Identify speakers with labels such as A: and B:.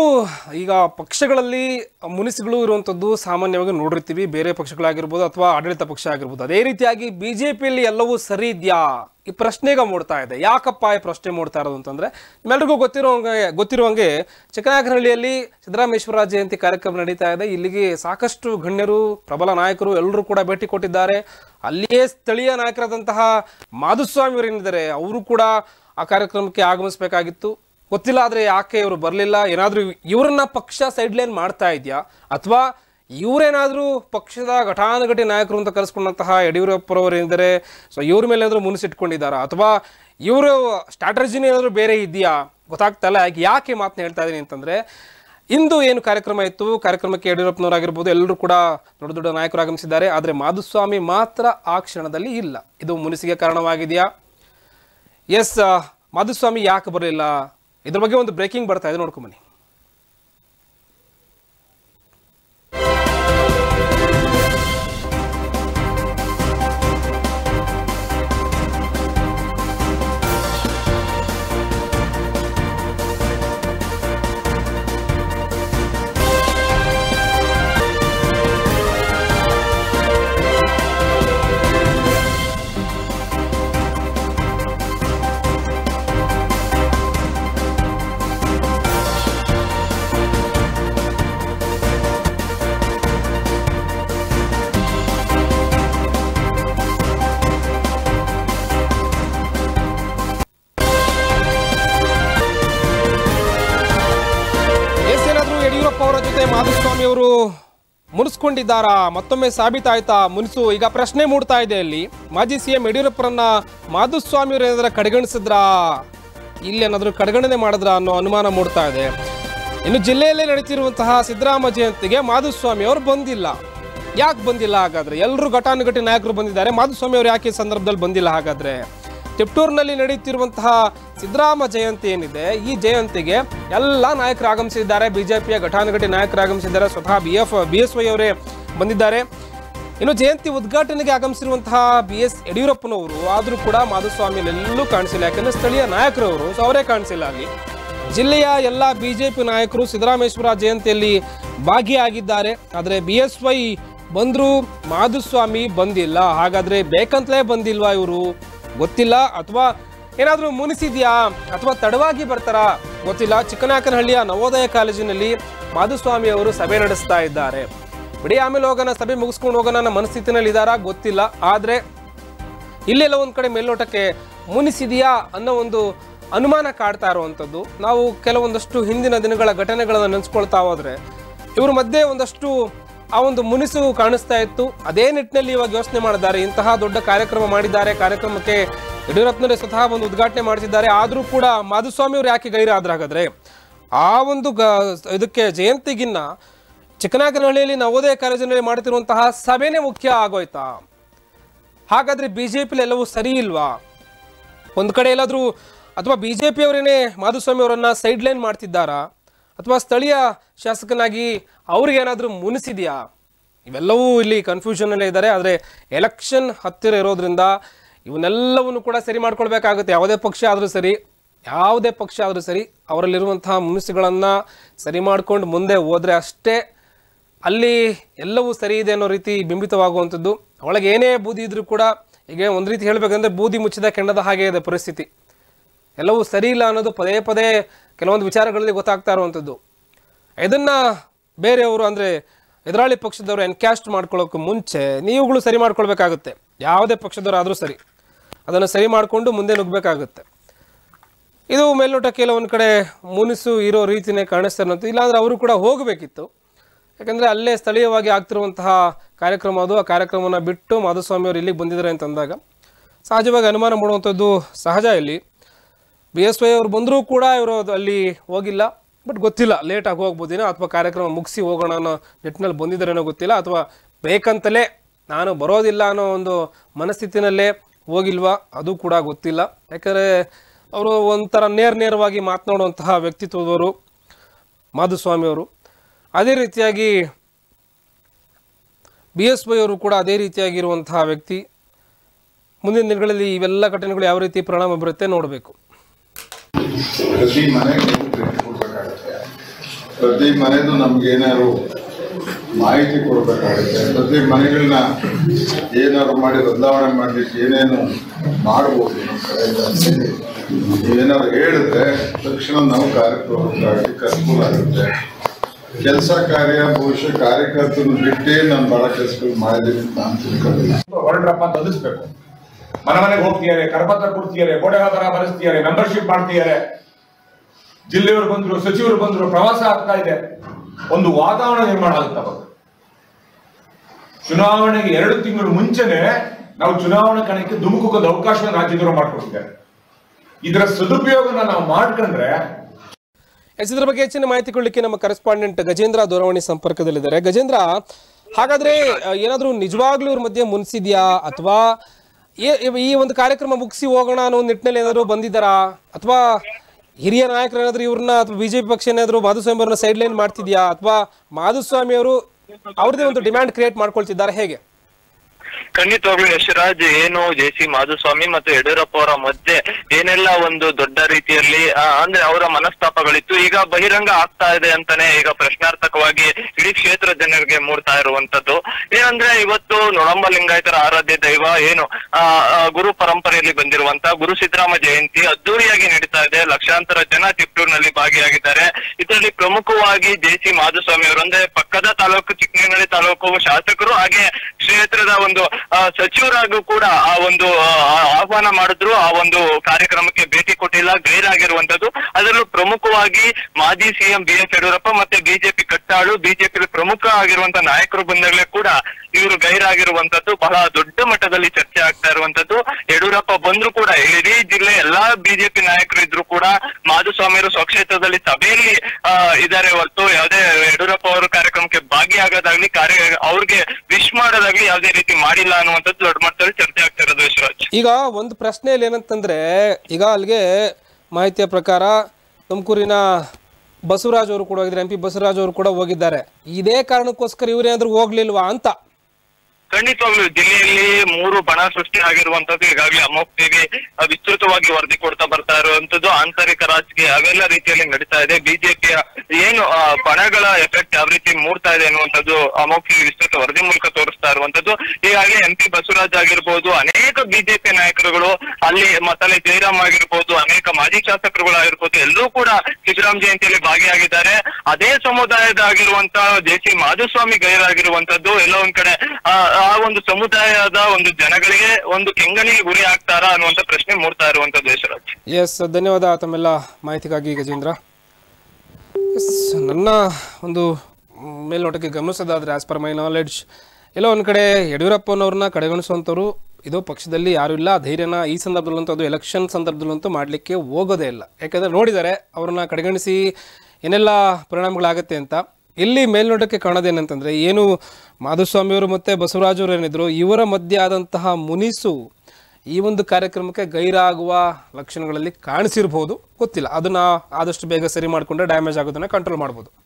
A: ಈಗ ಪಕ್ಷಗಳಲ್ಲಿ ಮುನಿಸುಗಳು ಇರುವಂಥದ್ದು ಸಾಮಾನ್ಯವಾಗಿ ನೋಡಿರ್ತೀವಿ ಬೇರೆ ಪಕ್ಷಗಳಾಗಿರ್ಬೋದು ಅಥವಾ ಆಡಳಿತ ಪಕ್ಷ ಆಗಿರ್ಬೋದು ಅದೇ ರೀತಿಯಾಗಿ ಬಿ ಜೆ ಪಿಯಲ್ಲಿ ಎಲ್ಲವೂ ಸರಿ ಇದೆಯಾ ಈ ಪ್ರಶ್ನೆಗ ಮೂಡ್ತಾ ಇದೆ ಯಾಕಪ್ಪ ಈ ಪ್ರಶ್ನೆ ಮೂಡ್ತಾ ಇರೋದು ಅಂತಂದ್ರೆ ನಿಮ್ಮೆಲ್ರಿಗೂ ಗೊತ್ತಿರೋಂಗೆ ಗೊತ್ತಿರುವಂಗೆ ಚಿಕ್ಕನಾಗನಹಳ್ಳಿಯಲ್ಲಿ ಸಿದ್ದರಾಮೇಶ್ವರ ಜಯಂತಿ ಕಾರ್ಯಕ್ರಮ ನಡೀತಾ ಇದೆ ಇಲ್ಲಿಗೆ ಸಾಕಷ್ಟು ಗಣ್ಯರು ಪ್ರಬಲ ನಾಯಕರು ಎಲ್ಲರೂ ಕೂಡ ಭೇಟಿ ಕೊಟ್ಟಿದ್ದಾರೆ ಅಲ್ಲಿಯೇ ಸ್ಥಳೀಯ ನಾಯಕರಾದಂತಹ ಮಾಧುಸ್ವಾಮಿ ಅವರು ಏನಿದ್ದಾರೆ ಅವರು ಕೂಡ ಆ ಕಾರ್ಯಕ್ರಮಕ್ಕೆ ಆಗಮಿಸಬೇಕಾಗಿತ್ತು ಗೊತ್ತಿಲ್ಲ ಆದರೆ ಯಾಕೆ ಇವರು ಬರಲಿಲ್ಲ ಏನಾದರೂ ಇವರನ್ನ ಪಕ್ಷ ಸೈಡ್ ಲೈನ್ ಮಾಡ್ತಾ ಇದೆಯಾ ಅಥವಾ ಇವರೇನಾದರೂ ಪಕ್ಷದ ಘಟಾನುಘಟಿ ನಾಯಕರು ಅಂತ ಕರೆಸ್ಕೊಂಡಂತಹ ಯಡಿಯೂರಪ್ಪರವರು ಏನಿದ್ದಾರೆ ಸೊ ಇವ್ರ ಮೇಲೆ ಏನಾದರೂ ಮುನಿಸಿಟ್ಕೊಂಡಿದ್ದಾರಾ ಅಥವಾ ಇವರು ಸ್ಟ್ರಾಟಜಿನೇ ಏನಾದರೂ ಬೇರೆ ಇದೆಯಾ ಗೊತ್ತಾಗ್ತಾ ಇಲ್ಲ ಯಾಕೆ ಯಾಕೆ ಮಾತನ್ನ ಹೇಳ್ತಾ ಇದ್ದೀನಿ ಅಂತಂದರೆ ಇಂದು ಏನು ಕಾರ್ಯಕ್ರಮ ಇತ್ತು ಕಾರ್ಯಕ್ರಮಕ್ಕೆ ಯಡಿಯೂರಪ್ಪನವರಾಗಿರ್ಬೋದು ಎಲ್ಲರೂ ಕೂಡ ದೊಡ್ಡ ದೊಡ್ಡ ನಾಯಕರು ಆಗಮಿಸಿದ್ದಾರೆ ಆದರೆ ಮಾಧುಸ್ವಾಮಿ ಮಾತ್ರ ಆ ಕ್ಷಣದಲ್ಲಿ ಇಲ್ಲ ಇದು ಮುನಿಸಿಗೆ ಕಾರಣವಾಗಿದೆಯಾ ಎಸ್ ಮಾಧುಸ್ವಾಮಿ ಯಾಕೆ ಬರಲಿಲ್ಲ ಇದ್ರ ಬಗ್ಗೆ ಒಂದು ಬ್ರೇಕಿಂಗ್ ಬರ್ತಾ ಇದೆ ನೋಡ್ಕೊಂಬನ್ನಿ ಎಸ್ ಏನಾದರೂ ಯಡಿಯೂರಪ್ಪ ಅವರ ಜೊತೆ ಮಾಧುಸ್ವಾಮಿ ಅವರು ಮುನಿಸ್ಕೊಂಡಿದ್ದಾರಾ ಮತ್ತೊಮ್ಮೆ ಸಾಬೀತಾಯ್ತಾ ಮುನಿಸು ಈಗ ಪ್ರಶ್ನೆ ಮೂಡ್ತಾ ಇದೆ ಅಲ್ಲಿ ಮಾಜಿ ಸಿಎಂ ಯಡಿಯೂರಪ್ಪರನ್ನ ಮಾಧುಸ್ವಾಮಿ ಅವರು ಏನಾದ್ರೂ ಕಡೆಗಣಿಸಿದ್ರಾ ಇಲ್ಲಿ ಏನಾದರೂ ಕಡೆಗಣನೆ ಮಾಡಿದ್ರ ಅನ್ನೋ ಅನುಮಾನ ಮೂಡ್ತಾ ಇದೆ ಇನ್ನು ಜಿಲ್ಲೆಯಲ್ಲೇ ನಡೀತಿರುವಂತಹ ಸಿದ್ದರಾಮ ಜಯಂತಿಗೆ ಮಾಧುಸ್ವಾಮಿ ಅವರು ಬಂದಿಲ್ಲ ಯಾಕೆ ಬಂದಿಲ್ಲ ಹಾಗಾದ್ರೆ ಎಲ್ಲರೂ ಘಟಾನುಘಟಿ ನಾಯಕರು ಬಂದಿದ್ದಾರೆ ಮಾಧುಸ್ವಾಮಿ ಅವರು ಯಾಕೆ ಈ ಸಂದರ್ಭದಲ್ಲಿ ಬಂದಿಲ್ಲ ಹಾಗಾದ್ರೆ ತಿಪ್ಟೂರಿನಲ್ಲಿ ನಡೆಯುತ್ತಿರುವಂತಹ ಸಿದ್ದರಾಮ ಜಯಂತಿ ಏನಿದೆ ಈ ಜಯಂತಿಗೆ ಎಲ್ಲ ನಾಯಕರು ಆಗಮಿಸಿದ್ದಾರೆ ಬಿಜೆಪಿಯ ಘಟಾನುಘಟಿ ನಾಯಕರು ಆಗಮಿಸಿದ್ದಾರೆ ಸ್ವತಃ B F B S Y ಅವರೇ ಬಂದಿದ್ದಾರೆ ಇನ್ನು ಜಯಂತಿ ಉದ್ಘಾಟನೆಗೆ ಆಗಮಿಸಿರುವಂತಹ ಬಿ ಎಸ್ ಯಡಿಯೂರಪ್ಪನವರು ಆದರೂ ಕೂಡ ಮಾಧುಸ್ವಾಮಿ ಎಲ್ಲೂ ಕಾಣಿಸಿಲ್ಲ ಯಾಕಂದ್ರೆ ಸ್ಥಳೀಯ ನಾಯಕರವರು ಸೊ ಅವರೇ ಕಾಣಿಸಿಲ್ಲ ಅಲ್ಲಿ ಜಿಲ್ಲೆಯ ಎಲ್ಲ ಬಿಜೆಪಿ ನಾಯಕರು ಸಿದ್ದರಾಮೇಶ್ವರ ಜಯಂತಿಯಲ್ಲಿ ಭಾಗಿಯಾಗಿದ್ದಾರೆ ಆದರೆ ಬಿ ಎಸ್ ವೈ ಬಂದ್ರು ಮಾಧುಸ್ವಾಮಿ ಬಂದಿಲ್ಲ ಹಾಗಾದ್ರೆ ಬೇಕಂತಲೇ ಬಂದಿಲ್ವಾ ಇವರು ಗೊತ್ತಿಲ್ಲ ಅಥವಾ ಏನಾದರೂ ಮುನಿಸಿದ್ಯಾ ಅಥವಾ ತಡವಾಗಿ ಬರ್ತಾರಾ ಗೊತ್ತಿಲ್ಲ ಚಿಕ್ಕನಾಕನಹಳ್ಳಿಯ ನವೋದಯ ಕಾಲೇಜಿನಲ್ಲಿ ಮಾಧುಸ್ವಾಮಿ ಅವರು ಸಭೆ ನಡೆಸ್ತಾ ಇದ್ದಾರೆ ಬಿಡಿ ಆಮೇಲೆ ಹೋಗೋಣ ಸಭೆ ಮುಗಿಸ್ಕೊಂಡು ಹೋಗೋಣ ಅನ್ನೋ ಮನಸ್ಥಿತಿನಲ್ಲಿ ಇದ್ದಾರಾ ಗೊತ್ತಿಲ್ಲ ಆದರೆ ಇಲ್ಲೆಲ್ಲ ಒಂದು ಕಡೆ ಮೇಲ್ನೋಟಕ್ಕೆ ಮುನಿಸಿದೆಯಾ ಅನ್ನೋ ಒಂದು ಅನುಮಾನ ಕಾಡ್ತಾ ಇರುವಂಥದ್ದು ನಾವು ಕೆಲವೊಂದಷ್ಟು ಹಿಂದಿನ ದಿನಗಳ ಘಟನೆಗಳನ್ನು ನೆನೆಸ್ಕೊಳ್ತಾ ಹೋದ್ರೆ ಇವ್ರ ಮಧ್ಯೆ ಒಂದಷ್ಟು ಆ ಒಂದು ಮುನಿಸು ಕಾಣಿಸ್ತಾ ಇತ್ತು ಅದೇ ನಿಟ್ಟಿನಲ್ಲಿ ಇವಾಗ ಯೋಚನೆ ಮಾಡಿದ್ದಾರೆ ಇಂತಹ ದೊಡ್ಡ ಕಾರ್ಯಕ್ರಮ ಮಾಡಿದ್ದಾರೆ ಕಾರ್ಯಕ್ರಮಕ್ಕೆ ಯಡಿಯೂರಪ್ಪನವರೇ ಸ್ವತಃ ಒಂದು ಉದ್ಘಾಟನೆ ಮಾಡ್ತಿದ್ದಾರೆ ಆದರೂ ಕೂಡ ಮಾಧುಸ್ವಾಮಿ ಅವರು ಯಾಕೆ ಗೈರಾದ್ರ ಹಾಗಾದ್ರೆ ಆ ಒಂದು ಗ ಇದಕ್ಕೆ ಜಯಂತಿಗಿನ್ನ ಚಿಕ್ಕನಾಗನಹಳ್ಳಿಯಲ್ಲಿ ನವೋದಯ ಕಾಲೇಜಿನಲ್ಲಿ ಮಾಡ್ತಿರುವಂತಹ ಸಭೆನೇ ಮುಖ್ಯ ಆಗೋಯ್ತಾ ಹಾಗಾದ್ರೆ ಬಿ ಜೆ ಪಿಲಿ ಎಲ್ಲವೂ ಸರಿ ಇಲ್ವಾ ಒಂದು ಕಡೆ ಎಲ್ಲಾದರೂ ಅಥವಾ ಬಿ ಜೆ ಪಿಯವರೇನೇ ಮಾಧುಸ್ವಾಮಿ ಅವರನ್ನ ಸೈಡ್ ಲೈನ್ ಮಾಡ್ತಿದ್ದಾರಾ ಅಥವಾ ಸ್ಥಳೀಯ ಶಾಸಕನಾಗಿ ಅವ್ರಿಗೇನಾದರೂ ಮುನಿಸಿದೆಯಾ ಇವೆಲ್ಲವೂ ಇಲ್ಲಿ ಕನ್ಫ್ಯೂಷನಲ್ಲೇ ಇದ್ದಾರೆ ಆದರೆ ಎಲೆಕ್ಷನ್ ಹತ್ತಿರ ಇರೋದ್ರಿಂದ ಇವನ್ನೆಲ್ಲವನ್ನು ಕೂಡ ಸರಿ ಮಾಡ್ಕೊಳ್ಬೇಕಾಗುತ್ತೆ ಯಾವುದೇ ಪಕ್ಷ ಆದರೂ ಸರಿ ಯಾವುದೇ ಪಕ್ಷ ಆದರೂ ಸರಿ ಅವರಲ್ಲಿರುವಂತಹ ಮುನಿಸುಗಳನ್ನು ಸರಿ ಮಾಡ್ಕೊಂಡು ಮುಂದೆ ಹೋದರೆ ಅಷ್ಟೇ ಅಲ್ಲಿ ಎಲ್ಲವೂ ಸರಿ ಇದೆ ಅನ್ನೋ ರೀತಿ ಬಿಂಬಿತವಾಗುವಂಥದ್ದು ಒಳಗೆ ಏನೇ ಬೂದಿ ಇದ್ರೂ ಕೂಡ ಈಗ ಒಂದು ರೀತಿ ಹೇಳಬೇಕಂದ್ರೆ ಬೂದಿ ಮುಚ್ಚಿದ ಕೆಂಡದ ಹಾಗೆ ಇದೆ ಪರಿಸ್ಥಿತಿ ಎಲ್ಲವೂ ಸರಿ ಇಲ್ಲ ಅನ್ನೋದು ಪದೇ ಪದೇ ಕೆಲವೊಂದು ವಿಚಾರಗಳಲ್ಲಿ ಗೊತ್ತಾಗ್ತಾ ಇರುವಂಥದ್ದು ಇದನ್ನ ಬೇರೆಯವರು ಅಂದರೆ ಎದುರಾಳಿ ಪಕ್ಷದವರು ಎನ್ಕ್ಯಾಸ್ಟ್ ಮಾಡ್ಕೊಳ್ಳೋಕೆ ಮುಂಚೆ ನೀವುಗಳು ಸರಿ ಮಾಡ್ಕೊಳ್ಬೇಕಾಗುತ್ತೆ ಯಾವುದೇ ಪಕ್ಷದವರು ಆದರೂ ಸರಿ ಅದನ್ನು ಸರಿ ಮಾಡಿಕೊಂಡು ಮುಂದೆ ನುಗ್ಗಬೇಕಾಗುತ್ತೆ ಇದು ಮೇಲ್ನೋಟ ಕೆಲವೊಂದು ಕಡೆ ಮುನಿಸು ಇರೋ ರೀತಿನೇ ಕಾಣಿಸ್ತಾ ಇರೋಂಥದ್ದು ಇಲ್ಲಾಂದ್ರೆ ಅವರು ಕೂಡ ಹೋಗಬೇಕಿತ್ತು ಯಾಕಂದರೆ ಅಲ್ಲೇ ಸ್ಥಳೀಯವಾಗಿ ಆಗ್ತಿರುವಂತಹ ಕಾರ್ಯಕ್ರಮ ಅದು ಆ ಕಾರ್ಯಕ್ರಮವನ್ನು ಬಿಟ್ಟು ಮಾಧುಸ್ವಾಮಿ ಅವರು ಇಲ್ಲಿಗೆ ಬಂದಿದ್ದಾರೆ ಅಂತ ಅಂದಾಗ ಸಹಜವಾಗಿ ಅನುಮಾನ ಮಾಡುವಂಥದ್ದು ಸಹಜ ಇಲ್ಲಿ ಬಿ ಎಸ್ ವೈ ಅವರು ಬಂದರೂ ಕೂಡ ಇವರು ಅದು ಅಲ್ಲಿ ಹೋಗಿಲ್ಲ ಬಟ್ ಗೊತ್ತಿಲ್ಲ ಲೇಟಾಗಿ ಹೋಗ್ಬೋದೇನೋ ಅಥವಾ ಕಾರ್ಯಕ್ರಮ ಮುಗಿಸಿ ಹೋಗೋಣ ಅನ್ನೋ ನಿಟ್ಟಿನಲ್ಲಿ ಬಂದಿದ್ದಾರೇನೋ ಗೊತ್ತಿಲ್ಲ ಅಥವಾ ಬೇಕಂತಲೇ ನಾನು ಬರೋದಿಲ್ಲ ಅನ್ನೋ ಒಂದು ಮನಸ್ಥಿತಿನಲ್ಲೇ ಹೋಗಿಲ್ವಾ ಅದು ಕೂಡ ಗೊತ್ತಿಲ್ಲ ಯಾಕಂದರೆ ಅವರು ಒಂಥರ ನೇರ ನೇರವಾಗಿ ಮಾತನಾಡುವಂತಹ ವ್ಯಕ್ತಿತ್ವದವರು ಮಾಧುಸ್ವಾಮಿ ಅವರು ಅದೇ ರೀತಿಯಾಗಿ ಬಿ ಎಸ್ ವೈ ಅವರು ಕೂಡ ಅದೇ ರೀತಿಯಾಗಿರುವಂತಹ ವ್ಯಕ್ತಿ ಮುಂದಿನ ದಿನಗಳಲ್ಲಿ ಇವೆಲ್ಲ ಘಟನೆಗಳು ಯಾವ ರೀತಿ ಪರಿಣಾಮ ಬರುತ್ತೆ ನೋಡಬೇಕು
B: ಪ್ರತಿ ಮನೆಗೆ ಭೇಟಿ ಕೊಡ್ಬೇಕಾಗತ್ತೆ ಪ್ರತಿ ಮನೆದು ನಮ್ಗೆ ಏನಾದ್ರು ಮಾಹಿತಿ ಕೊಡಬೇಕಾಗುತ್ತೆ ಪ್ರತಿ ಮನೆಗಳನ್ನ ಏನಾದ್ರು ಮಾಡಿ ಬದಲಾವಣೆ ಮಾಡ್ಲಿಕ್ಕೆ ಏನೇನು ಮಾಡ್ಬೋದು ನಮ್ಮ ಕಡೆಯಿಂದ ಏನಾದ್ರು ಹೇಳಿದ್ರೆ ತಕ್ಷಣ ನಾವು ಕಾರ್ಯಕ್ರಮ ಆಗ್ಲಿಕ್ಕೆ ಅನುಕೂಲ ಆಗುತ್ತೆ ಕೆಲಸ ಕಾರ್ಯ ಬಹುಶಃ ಕಾರ್ಯಕರ್ತರು ಬಿಟ್ಟೇ ನಾನು ಬಹಳ ಕೆಲಸಗಳು ಮಾಡಿದ್ದೀನಿ ಅಂತ ನಾನು ತಿಳ್ಕೊಂಡಿಲ್ಲ
C: ಹೊರಡ್ರಪ್ಪ ಅಂತ ಅಂದಿಸ್ಬೇಕು ಮನೆ ಮನೆಗೆ ಹೋಗ್ತಿದ್ದಾರೆ ಕರಪತ್ರ ಕೊಡ್ತಿದ್ದಾರೆ ಗೋಡೆ ತರ ಬರೆಸ್ತಿದ್ದಾರೆ ಮೆಂಬರ್ಶಿಪ್ ಮಾಡ್ತಿದ್ದಾರೆ ಜಿಲ್ಲೆಯವರು ಬಂದ್ರು ಸಚಿವರು ಬಂದ್ರು ಪ್ರವಾಸ ಆಗ್ತಾ ಇದೆ ಒಂದು ವಾತಾವರಣ ನಿರ್ಮಾಣ ಆಗುತ್ತೆ ಅವಾಗ ಚುನಾವಣೆಗೆ ಎರಡು ತಿಂಗಳು ಮುಂಚೆನೆ ನಾವು ಚುನಾವಣಾ ಕಣಕ್ಕೆ ಧುಮುಕುಕದ ಅವಕಾಶವನ್ನು ರಾಜ್ಯದವರು ಮಾಡ್ಕೊಟ್ಟಿದ್ದಾರೆ ಇದರ ಸದುಪಯೋಗನ ನಾವು ಮಾಡ್ಕೊಂಡ್ರೆ
A: ಎಸ್ ಇದ್ರ ಬಗ್ಗೆ ಹೆಚ್ಚಿನ ಮಾಹಿತಿ ಕೊಡ್ಲಿಕ್ಕೆ ನಮ್ಮ ಕರೆಸ್ಪಾಂಡೆಂಟ್ ಗಜೇಂದ್ರ ದೂರವಾಣಿ ಸಂಪರ್ಕದಲ್ಲಿದ್ದಾರೆ ಗಜೇಂದ್ರ ಹಾಗಾದ್ರೆ ಆ, ಏನಾದ್ರೂ ನಿಜವಾಗ್ಲೂ ಇವ್ರ ಮಧ್ಯೆ ಮುನ್ಸಿದ್ಯಾ ಅಥವಾ ಏ- ಈ ಒಂದು ಕಾರ್ಯಕ್ರಮ ಮುಗಿಸಿ ಹೋಗೋಣ ಅನ್ನೋ ಒಂದು ನಿಟ್ಟಿನಲ್ಲಿ ಏನಾದ್ರು ಬಂದಿದ್ದಾರಾ ಅಥವಾ ಹಿರಿಯ ನಾಯಕರು ಏನಾದ್ರು ಇವ್ರನ್ನ ಅಥವಾ ಬಿಜೆಪಿ ಪಕ್ಷ ಏನಾದ್ರು ಮಾಧುಸ್ವಾಮಿ ಅವ್ರನ್ನ ಸೈಡ್ ಲೈನ್ ಮಾಡ್ತಿದ್ಯಾ ಅಥವಾ ಮಾಧುಸ್ವಾಮಿ ಅವರು ಅವ್ರದೇ ಒಂದು ಡಿಮ್ಯಾಂಡ್ ಕ್ರಿಯೇಟ್ ಮಾಡ್ಕೊಳ್ತಿದ್ದಾರೆ ಹೇಗೆ
D: ಖಂಡಿತವಾಗ್ಲೂ ಯಶರಾಜ್ ಏನು ಜೆ ಸಿ ಮಾಧುಸ್ವಾಮಿ ಮತ್ತು ಯಡಿಯೂರಪ್ಪ ಅವರ ಮಧ್ಯೆ ಏನೆಲ್ಲ ಒಂದು ದೊಡ್ಡ ರೀತಿಯಲ್ಲಿ ಆ, ಅಂದ್ರೆ ಅವರ ಮನಸ್ತಾಪಗಳಿತ್ತು ಈಗ ಬಹಿರಂಗ ಆಗ್ತಾ ಇದೆ ಅಂತಾನೆ ಈಗ ಪ್ರಶ್ನಾರ್ಥಕವಾಗಿ ಇಡೀ ಕ್ಷೇತ್ರ ಜನರಿಗೆ ಮೂಡ್ತಾ ಇರುವಂತದ್ದು ಏನಂದ್ರೆ ಇವತ್ತು ನೊಳಂಬ ಲಿಂಗಾಯತರ ಆರಾಧ್ಯ ದೈವ ಏನು ಆ, ಆ, ಗುರು ಪರಂಪರೆಯಲ್ಲಿ ಬಂದಿರುವಂತ ಗುರು ಸಿದ್ದರಾಮ ಜಯಂತಿ ಅದ್ದೂರಿಯಾಗಿ ನಡೀತಾ ಇದೆ ಲಕ್ಷಾಂತರ ಜನ ತಿಪ್ಟೂರಿನಲ್ಲಿ ಭಾಗಿಯಾಗಿದ್ದಾರೆ ಇದರಲ್ಲಿ ಪ್ರಮುಖವಾಗಿ ಜೆ ಸಿ ಮಾಧುಸ್ವಾಮಿ ಅವರು ಅಂದ್ರೆ ಪಕ್ಕದ ತಾಲೂಕು ಚಿಕ್ಕನಹಳ್ಳಿ ತಾಲೂಕು ಶಾಸಕರು ಹಾಗೆ ಕ್ಷೇತ್ರದ ಒಂದು ಆ, ಸಚಿವರಾಗೂ ಕೂಡ ಆ ಒಂದು ಆ, ಆಹ್ವಾನ ಮಾಡಿದ್ರು ಆ ಒಂದು ಕಾರ್ಯಕ್ರಮಕ್ಕೆ ಭೇಟಿ ಕೊಟ್ಟಿಲ್ಲ ಗೈರಾಗಿರುವಂತದ್ದು ಅದರಲ್ಲೂ ಪ್ರಮುಖವಾಗಿ ಮಾಜಿ ಸಿಎಂ ಬಿ ಎಸ್ ಯಡಿಯೂರಪ್ಪ ಮತ್ತೆ ಬಿಜೆಪಿ ಕಟ್ಟಾಳು ಬಿಜೆಪಿ ಪ್ರಮುಖ ಆಗಿರುವಂತ ನಾಯಕರು ಬಂದಾಗಲೇ ಕೂಡ ಇವರು ಗೈರಾಗಿರುವಂತದ್ದು ಬಹಳ ದೊಡ್ಡ ಮಟ್ಟದಲ್ಲಿ ಚರ್ಚೆ ಆಗ್ತಾ ಇರುವಂತದ್ದು ಯಡಿಯೂರಪ್ಪ ಬಂದ್ರು ಕೂಡ ಇಡೀ ಜಿಲ್ಲೆ ಎಲ್ಲಾ ಬಿಜೆಪಿ ನಾಯಕರು ಇದ್ರು ಕೂಡ ಮಾಧುಸ್ವಾಮಿಯವರು ಸ್ವಕ್ಷೇತ್ರದಲ್ಲಿ ಸಭೆಯಲ್ಲಿ ಆ, ಇದಾರೆ ಹೊರತು ಯಾವುದೇ ಯಡಿಯೂರಪ್ಪ ಅವರ ಕಾರ್ಯಕ್ರಮಕ್ಕೆ ಭಾಗಿಯಾಗೋದಾಗ್ಲಿ ಕಾರ್ಯ ಅವ್ರಿಗೆ ವಿಶ್ ಮಾಡೋದಾಗ್ಲಿ ಯಾವುದೇ ರೀತಿ ಮಾಡಿಲ್ಲ ಅನ್ನುವಂಥದ್ದು ದೊಡ್ಡ ಮಟ್ಟದಲ್ಲಿ ಚರ್ಚೆ ಆಗ್ತಾ ಇರೋದು ಯಶರಾಜ್
A: ಈಗ ಒಂದು ಪ್ರಶ್ನೆಯಲ್ಲಿ ಏನಂತಂದ್ರೆ ಈಗ ಅಲ್ಲಿಗೆ ಮಾಹಿತಿಯ ಪ್ರಕಾರ ತುಮಕೂರಿನ ಬಸವರಾಜ್ ಅವರು ಕೂಡ ಹೋಗಿದ್ದಾರೆ ಎಂ ಪಿ ಬಸವರಾಜ್ ಅವರು ಕೂಡ ಹೋಗಿದ್ದಾರೆ ಇದೇ ಕಾರಣಕ್ಕೋಸ್ಕರ ಇವ್ರೇನಾದ್ರೂ ಹೋಗ್ಲಿಲ್ವಾ ಅಂತ
D: ಖಂಡಿತವಾಗ್ಲೂ ಜಿಲ್ಲೆಯಲ್ಲಿ ಮೂರು ಬಣ ಸೃಷ್ಟಿ ಆಗಿರುವಂತದ್ದು ಈಗಾಗಲೇ ಅಮೋಕ್ ಟಿವಿ ವಿಸ್ತೃತವಾಗಿ ವರದಿ ಕೊಡ್ತಾ ಬರ್ತಾ ಇರುವಂತದ್ದು ಆಂತರಿಕ ರಾಜಕೀಯ ಅವೆಲ್ಲ ರೀತಿಯಲ್ಲಿ ನಡೀತಾ ಇದೆ ಬಿಜೆಪಿಯ ಏನು ಆ, ಬಣಗಳ ಎಫೆಕ್ಟ್ ಯಾವ ರೀತಿ ಮೂಡ್ತಾ ಇದೆ ಅನ್ನುವಂಥದ್ದು ಅಮೋಕ್ ಟಿವಿ ವಿಸ್ತೃತ ವರದಿ ಮೂಲಕ ತೋರಿಸ್ತಾ ಇರುವಂತದ್ದು ಈಗಾಗಲೇ ಎಂ ಪಿ ಬಸವರಾಜ್ ಆಗಿರ್ಬೋದು ಅನೇಕ ಬಿಜೆಪಿ ನಾಯಕರುಗಳು ಅಲ್ಲಿ ಮತ್ತಲ್ಲಿ ಜಯರಾಮ್ ಆಗಿರ್ಬೋದು ಅನೇಕ ಮಾಜಿ ಶಾಸಕರುಗಳು ಆಗಿರ್ಬೋದು ಎಲ್ಲರೂ ಕೂಡ ಸಿದ್ದರಾಮ ಜಯಂತಿಯಲ್ಲಿ ಭಾಗಿಯಾಗಿದ್ದಾರೆ ಅದೇ ಸಮುದಾಯದ ಆಗಿರುವಂತ ಜೆ ಸಿ ಮಾಧುಸ್ವಾಮಿ ಗೈರಾಗಿರುವಂತದ್ದು ಎಲ್ಲ ಒಂದ್ ಕಡೆ ಆ ಆ ಒಂದು ಸಮುದಾಯದ ಒಂದು ಜನಗಳಿಗೆ ಒಂದು ಕೆಂಗನಿಗೆ ಗುರಿ ಆಗ್ತಾರಾ ಅನ್ನುವಂತ ಪ್ರಶ್ನೆ ಮೂಡ್ತಾ ಇರುವಂತದ್ದು ಯಶರಾಜ್
A: ಎಸ್ ಧನ್ಯವಾದ ತಮ್ಮೆಲ್ಲ ಮಾಹಿತಿಗಾಗಿ ಗಜೇಂದ್ರ ಎಸ್ ನನ್ನ ಒಂದು ಮ್, ಮೇಲ್ನೋಟಕ್ಕೆ ಗಮನಿಸೋದಾದ್ರೆ ಆಸ್ ಪರ್ ಮೈ ನಾಲೆಡ್ಜ್ ಎಲ್ಲೋ ಒಂದು ಕಡೆ ಯಡಿಯೂರಪ್ಪನವ್ರನ್ನ ಕಡೆಗಣಿಸುವಂಥವ್ರು ಇದು ಪಕ್ಷದಲ್ಲಿ ಯಾರೂ ಇಲ್ಲ ಧೈರ್ಯನ ಈ ಸಂದರ್ಭದಲ್ಲಂತೂ ಅದು ಎಲೆಕ್ಷನ್ ಸಂದರ್ಭದಲ್ಲಂತೂ ಮಾಡಲಿಕ್ಕೆ ಹೋಗೋದೇ ಇಲ್ಲ ಯಾಕಂದರೆ ನೋಡಿದ್ದಾರೆ ಅವ್ರನ್ನ ಕಡೆಗಣಿಸಿ ಏನೆಲ್ಲ ಪರಿಣಾಮಗಳಾಗುತ್ತೆ ಅಂತ ಇಲ್ಲಿ ಮೇಲ್ನೋಟಕ್ಕೆ ಕಾಣೋದೇನಂತಂದರೆ ಏನು ಮಾಧುಸ್ವಾಮಿಯವರು ಮತ್ತು ಬಸವರಾಜವರು ಏನಿದ್ರು ಇವರ ಮಧ್ಯೆ ಆದಂತಹ ಮುನಿಸು ಈ ಒಂದು ಕಾರ್ಯಕ್ರಮಕ್ಕೆ ಗೈರಾಗುವ ಲಕ್ಷಣಗಳಲ್ಲಿ ಕಾಣಿಸಿರ್ಬೋದು ಗೊತ್ತಿಲ್ಲ ಅದನ್ನು ಆದಷ್ಟು ಬೇಗ ಸರಿ ಮಾಡಿಕೊಂಡ್ರೆ ಡ್ಯಾಮೇಜ್ ಆಗೋದನ್ನು ಕಂಟ್ರೋಲ್ ಮಾಡ್ಬೋದು